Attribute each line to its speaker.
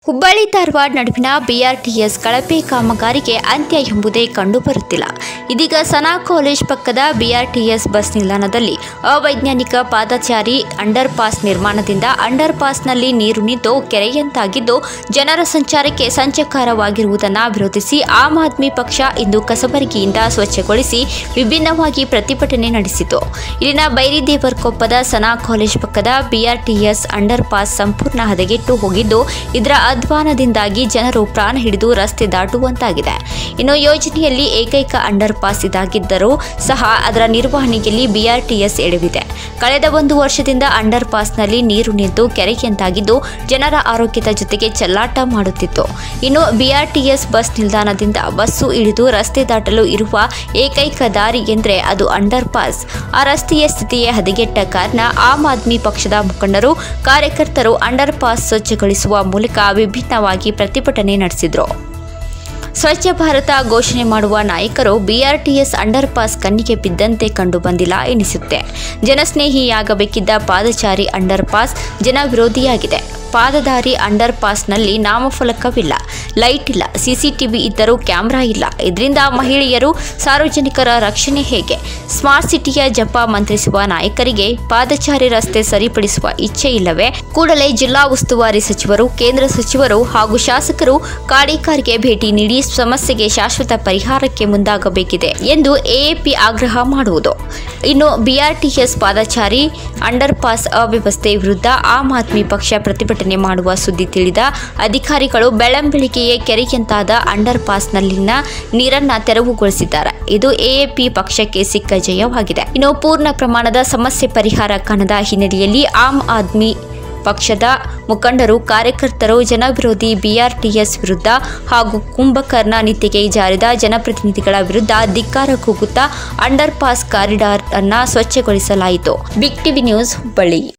Speaker 1: ಹುಬ್ಬಳ್ಳಿ ಧಾರವಾಡ ನಡುವಿನ ಬಿಆರ್ಟಿಎಸ್ ಕಳಪೆ ಕಾಮಗಾರಿಗೆ ಅಂತ್ಯ ಎಂಬುದೇ ಕಂಡುಬರುತ್ತಿಲ್ಲ ಇದೀಗ ಸನಾ ಕಾಲೇಜ್ ಪಕ್ಕದ ಬಿಆರ್ಟಿಎಸ್ ಬಸ್ ನಿಲ್ದಾಣದಲ್ಲಿ ಅವೈಜ್ಞಾನಿಕ ಪಾದಚಾರಿ ಅಂಡರ್ ಪಾಸ್ ನಿರ್ಮಾಣದಿಂದ ಅಂಡರ್ ಪಾಸ್ನಲ್ಲಿ ನೀರು ನಿಂತು ಕೆರೆಯಂತಾಗಿದ್ದು ಜನರ ಸಂಚಾರಕ್ಕೆ ಸಂಚಕಾರವಾಗಿರುವುದನ್ನು ವಿರೋಧಿಸಿ ಆಮ್ ಆದ್ಮಿ ಪಕ್ಷ ಇಂದು ಕಸಬರಗಿಯಿಂದ ಸ್ವಚ್ಛಗೊಳಿಸಿ ವಿಭಿನ್ನವಾಗಿ ಪ್ರತಿಭಟನೆ ನಡೆಸಿತು ಇಲ್ಲಿನ ಬೈರಿದೇವರಕೊಪ್ಪದ ಸನಾ ಕಾಲೇಜ್ ಪಕ್ಕದ ಬಿಆರ್ಟಿಎಸ್ ಅಂಡರ್ ಪಾಸ್ ಸಂಪೂರ್ಣ ಹದಗೆಟ್ಟು ಹೋಗಿದ್ದು ಇದರ ಅಧ್ವಾನದಿಂದಾಗಿ ಜನರು ಪ್ರಾಣ ಹಿಡಿದು ರಸ್ತೆ ದಾಟುವಂತಾಗಿದೆ ಇನ್ನು ಯೋಜನೆಯಲ್ಲಿ ಏಕೈಕ ಅಂಡರ್ ಪಾಸ್ ಇದಾಗಿದ್ದರೂ ಸಹ ಅದರ ನಿರ್ವಹಣೆಯಲ್ಲಿ ಬಿಆರ್ಟಿಎಸ್ ಎಡವಿದೆ ಕಳೆದ ಒಂದು ವರ್ಷದಿಂದ ಅಂಡರ್ ಪಾಸ್ನಲ್ಲಿ ನೀರು ನಿಂತು ಕೆರೆಯಂತಾಗಿದ್ದು ಜನರ ಆರೋಗ್ಯದ ಜೊತೆಗೆ ಚೆಲ್ಲಾಟ ಮಾಡುತ್ತಿತ್ತು ಇನ್ನು ಬಿಆರ್ಟಿಎಸ್ ಬಸ್ ನಿಲ್ದಾಣದಿಂದ ಬಸ್ಸು ಇಳಿದು ರಸ್ತೆ ದಾಟಲು ಇರುವ ಏಕೈಕ ದಾರಿ ಎಂದರೆ ಅದು ಅಂಡರ್ ಪಾಸ್ ಆ ರಸ್ತೆಯ ಸ್ಥಿತಿಯೇ ಹದಗೆಟ್ಟ ಕಾರಣ ಆಮ್ ಆದ್ಮಿ ಪಕ್ಷದ ಮುಖಂಡರು ಕಾರ್ಯಕರ್ತರು ಅಂಡರ್ ಪಾಸ್ ಸ್ವಚ್ಛಗೊಳಿಸುವ ಮೂಲಕ ವಿಭಿನ್ನವಾಗಿ ಪ್ರತಿಭಟನೆ ನಡೆಸಿದರು ಸ್ವಚ್ಛ ಭಾರತ ಘೋಷಣೆ ಮಾಡುವ ನಾಯಕರು ಬಿಆರ್ಟಿಎಸ್ ಅಂಡರ್ ಪಾಸ್ ಕಣ್ಣಿಗೆ ಬಿದ್ದಂತೆ ಕಂಡು ಬಂದಿಲ್ಲ ಎನಿಸುತ್ತೆ ಜನಸ್ನೇಹಿಯಾಗಬೇಕಿದ್ದ ಪಾದಚಾರಿ ಅಂಡರ್ ಪಾಸ್ ಜನ ವಿರೋಧಿಯಾಗಿದೆ ಪಾದದಾರಿ ಅಂಡರ್ ಪಾಸ್ನಲ್ಲಿ ನಾಮಫಲಕವಿಲ್ಲ ಲೈಟ್ ಇಲ್ಲ ಸಿಸಿಟಿವಿ ಇದ್ದರೂ ಕ್ಯಾಮ್ರಾ ಇಲ್ಲ ಇದರಿಂದ ಮಹಿಳೆಯರು ಸಾರ್ವಜನಿಕರ ರಕ್ಷಣೆ ಹೇಗೆ ಸ್ಮಾರ್ಟ್ ಸಿಟಿಯ ಜಪ ಮಂತ್ರಿಸುವ ನಾಯಕರಿಗೆ ಪಾದಚಾರಿ ರಸ್ತೆ ಸರಿಪಡಿಸುವ ಇಚ್ಛೆ ಇಲ್ಲವೇ ಕೂಡಲೇ ಜಿಲ್ಲಾ ಉಸ್ತುವಾರಿ ಸಚಿವರು ಕೇಂದ್ರ ಸಚಿವರು ಹಾಗೂ ಶಾಸಕರು ಕಾಡಿಕಾರಿಗೆ ಭೇಟಿ ನೀಡಿ ಸಮಸ್ಯೆಗೆ ಶಾಶ್ವತ ಪರಿಹಾರಕ್ಕೆ ಮುಂದಾಗಬೇಕಿದೆ ಎಂದು ಎಎಪಿ ಆಗ್ರಹ ಮಾಡುವುದು ಇನ್ನು ಬಿಆರ್ಟಿಎಸ್ ಪಾದಚಾರಿ ಅಂಡರ್ ಪಾಸ್ ಅವ್ಯವಸ್ಥೆ ವಿರುದ್ಧ ಆಮ್ ಆದ್ಮಿ ಪಕ್ಷ ಪ್ರತಿಭಟನೆ ಮಾಡುವ ಸುದ್ದಿ ತಿಳಿದ ಅಧಿಕಾರಿಗಳು ಬೆಳ್ಳಂಬೆಳಿಗ್ಗೆಯೇ ಕೆರೆಯಂತಾದ ಅಂಡರ್ ಪಾಸ್ನಲ್ಲಿನ ನೀರನ್ನ ತೆರವುಗೊಳಿಸಿದ್ದಾರೆ ಇದು ಎಎಪಿ ಪಕ್ಷಕ್ಕೆ ಸಿಕ್ಕ ಜಯವಾಗಿದೆ ಇನ್ನು ಪೂರ್ಣ ಪ್ರಮಾಣದ ಸಮಸ್ಯೆ ಪರಿಹಾರ ಕಾಣದ ಹಿನ್ನೆಲೆಯಲ್ಲಿ ಆಮ್ ಆದ್ಮಿ ಪಕ್ಷದ ಮುಖಂಡರು ಕಾರ್ಯಕರ್ತರು ಜನವಿರೋಧಿ ಬಿಆರ್ಟಿಎಸ್ ವಿರುದ್ಧ ಹಾಗೂ ಕುಂಭಕರ್ಣ ನೀತಿಗೆ ಜಾರಿದ ಜನಪ್ರತಿನಿಧಿಗಳ ವಿರುದ್ಧ ಧಿಕ್ಕಾರ ಕೂಗುತ್ತಾ ಅಂಡರ್ ಪಾಸ್ ಕಾರಿಡಾರ್ ಅನ್ನ ಸ್ವಚ್ಛಗೊಳಿಸಲಾಯಿತು ಬಿಗ್ ಟಿವಿ ನ್ಯೂಸ್ ಹುಬ್ಬಳ್ಳಿ